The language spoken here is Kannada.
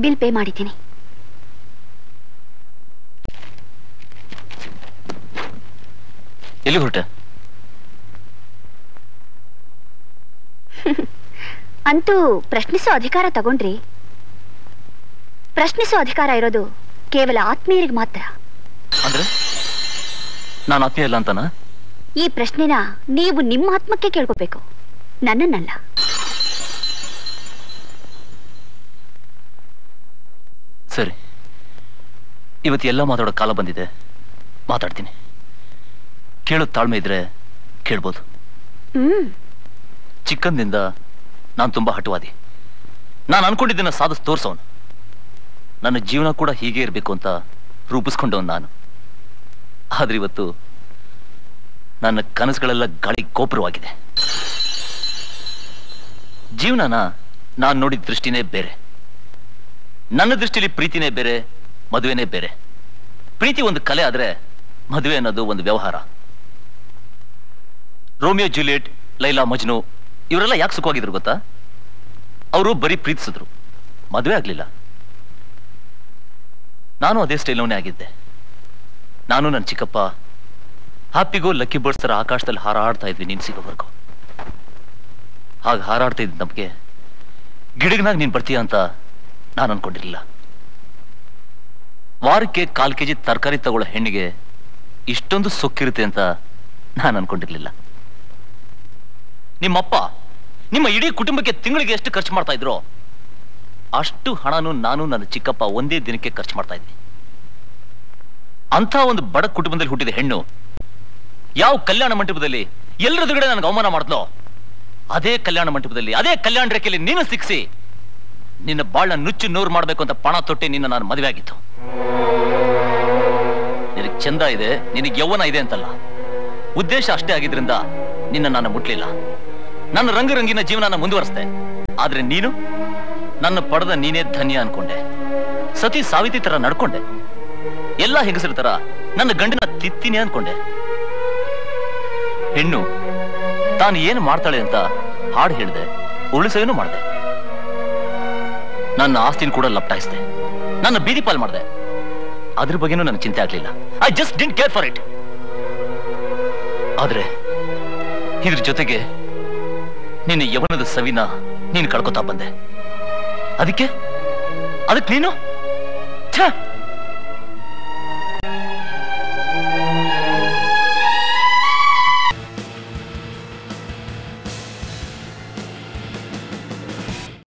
ಬಿಲ್ ಪೇ ಮಾಡಿದ್ದೀನಿ ಎಲ್ಲಿ ಹೊರಟೆ ಅಂತೂ ಪ್ರಶ್ನಿಸೋ ಅಧಿಕಾರ ತಗೊಂಡ್ರಿ ಪ್ರಶ್ನಿಸೋ ಅಧಿಕಾರ ಇರೋದು ಕೇವಲ ಆತ್ಮೀಯರಿಗೆ ಮಾತ್ರ ಅಂದ್ರೆ ನಾನು ಆತ್ಮೀಯ ಇಲ್ಲ ಅಂತನಾ ಈ ಪ್ರಶ್ನೆನ ನೀವು ನಿಮ್ಮ ಆತ್ಮಕ್ಕೆ ಕೇಳ್ಕೋಬೇಕು ನನ್ನನ್ನಲ್ಲ ಸರಿ ಇವತ್ತು ಎಲ್ಲ ಮಾತಾಡೋ ಕಾಲ ಬಂದಿದೆ ಮಾತಾಡ್ತೀನಿ ಕೇಳೋ ತಾಳ್ಮೆ ಇದ್ರೆ ಕೇಳ್ಬೋದು ಹ್ಮ್ ಚಿಕ್ಕಂದಿಂದ ನಾನು ತುಂಬಾ ಹಟವಾದಿ ನಾನು ಅನ್ಕೊಂಡಿದ್ದನ್ನ ಸಾಧಿಸ್ ತೋರ್ಸೋನು ನನ್ನ ಜೀವನ ಕೂಡ ಹೀಗೆ ಇರಬೇಕು ಅಂತ ರೂಪಿಸ್ಕೊಂಡವನು ನಾನು ಆದ್ರೆ ಇವತ್ತು ನನ್ನ ಕನಸುಗಳೆಲ್ಲ ಗಾಳಿ ಗೋಪುರವಾಗಿದೆ ಜೀವನನ ನಾನು ನೋಡಿದ ದೃಷ್ಟಿನೇ ಬೇರೆ ನನ್ನ ದೃಷ್ಟಿಲಿ ಪ್ರೀತಿನೇ ಬೇರೆ ಮದುವೆನೇ ಬೇರೆ ಪ್ರೀತಿ ಒಂದು ಕಲೆ ಆದ್ರೆ ಮದುವೆ ಅನ್ನೋದು ಒಂದು ವ್ಯವಹಾರ ರೋಮಿಯೋ ಜೂಲಿಯಟ್ ಲೈಲಾ ಮಜ್ನು ಇವರೆಲ್ಲ ಯಾಕೆ ಸುಖವಾಗಿದ್ರು ಗೊತ್ತಾ ಅವರು ಬರೀ ಪ್ರೀತಿಸಿದ್ರು ಮದುವೆ ಆಗ್ಲಿಲ್ಲ ನಾನು ಅದೇ ಸ್ಟೈಲ್ನವನೇ ಆಗಿದ್ದೆ ನಾನು ನನ್ನ ಚಿಕ್ಕಪ್ಪ ಹ್ಯಾಪಿಗೋ ಲಕ್ಕಿ ಬರ್ಡ್ಸ್ ತರ ಆಕಾಶದಲ್ಲಿ ಹಾರಾಡ್ತಾ ಇದ್ವಿ ನೀನ್ ಸಿಗೋವರೆಗೂ ಹಾಗೆ ಹಾರಾಡ್ತಾ ಇದ್ದ ನಮಗೆ ಗಿಡಗನಾಗ ನೀನ್ ಬರ್ತೀಯ ಅಂತ ನಾನು ಅನ್ಕೊಂಡಿರ್ಲಿಲ್ಲ ವಾರಕ್ಕೆ ಕಾಲ್ ಕೆಜಿ ತರಕಾರಿ ತಗೊಳ್ಳೋ ಹೆಣ್ಣಿಗೆ ಇಷ್ಟೊಂದು ಸೊಕ್ಕಿರುತ್ತೆ ಅಂತ ನಾನು ಅನ್ಕೊಂಡಿರ್ಲಿಲ್ಲ ನಿಮ್ಮಪ್ಪ ನಿಮ್ಮ ಇಡೀ ಕುಟುಂಬಕ್ಕೆ ತಿಂಗಳಿಗೆ ಎಷ್ಟು ಖರ್ಚು ಮಾಡ್ತಾ ಇದ್ರು ಅಷ್ಟು ಹಣನು ನಾನು ನನ್ನ ಚಿಕ್ಕಪ್ಪ ಒಂದೇ ದಿನಕ್ಕೆ ಖರ್ಚು ಮಾಡ್ತಾ ಇದ್ವಿ ಅಂಥ ಒಂದು ಬಡ ಕುಟುಂಬದಲ್ಲಿ ಹುಟ್ಟಿದ ಹೆಣ್ಣು ಯಾವ ಕಲ್ಯಾಣ ಮಂಟಪದಲ್ಲಿ ಎಲ್ಲರದುಗಡೆ ನನಗೆ ಅವಮಾನ ಮಾಡಿದ್ಲೋ ಅದೇ ಕಲ್ಯಾಣ ಮಂಟಪದಲ್ಲಿ ಅದೇ ಕಲ್ಯಾಣ ರೇಖೆಯಲ್ಲಿ ನೀನು ಸಿಕ್ಸಿ ನಿನ್ನ ಬಾಳ್ನ ನುಚ್ಚು ನೂರು ಮಾಡಬೇಕು ಅಂತ ಪಣ ತೊಟ್ಟಿ ನಿನ್ನ ನಾನು ಮದುವೆ ಆಗಿತ್ತು ನಿನಗೆ ಚಂದ ಇದೆ ನಿನಗೆ ಯೌವನ ಇದೆ ಅಂತಲ್ಲ ಉದ್ದೇಶ ಅಷ್ಟೇ ಆಗಿದ್ರಿಂದ ನಿನ್ನ ನಾನು ಮುಟ್ಲಿಲ್ಲ ನನ್ನ ರಂಗುರಂಗಿನ ಜೀವನನ ಮುಂದುವರಿಸ್ದೆ ಆದ್ರೆ ನೀನು ನನ್ನ ಪಡೆದ ನೀನೇ ಧನ್ಯ ಅನ್ಕೊಂಡೆ ಸತಿ ಸಾವಿತಿ ತರ ನಡ್ಕೊಂಡೆ ಎಲ್ಲ ಹೆಂಗಸರ ತರ ನನ್ನ ಗಂಡನ ತಿತ್ತೀನಿ ಅನ್ಕೊಂಡೆ ಹೆಣ್ಣು ತಾನು ಏನು ಮಾಡ್ತಾಳೆ ಅಂತ ಹಾಡು ಹೇಳಿದೆ ಉಳಿಸೇನು ಮಾಡಿದೆ ನನ್ನ ಆಸ್ತಿನ ಕೂಡ ಲಪ್ಟಾಯಿಸಿದೆ ನನ್ನ ಬೀದಿ ಪಾಲ್ ಮಾಡಿದೆ ಅದ್ರ ಬಗ್ಗೆನೂ ನನಗೆ ಚಿಂತೆ ಆಗ್ಲಿಲ್ಲ I just didn't care for it ಆದ್ರೆ ಇದ್ರ ಜೊತೆಗೆ ನಿನ್ನ ಯವನದ ಸವಿನ ನೀನು ಕಳ್ಕೊತಾ ಬಂದೆ ಅದಕ್ಕೆ ಅದಕ್ಕೆ ನೀನು ಛ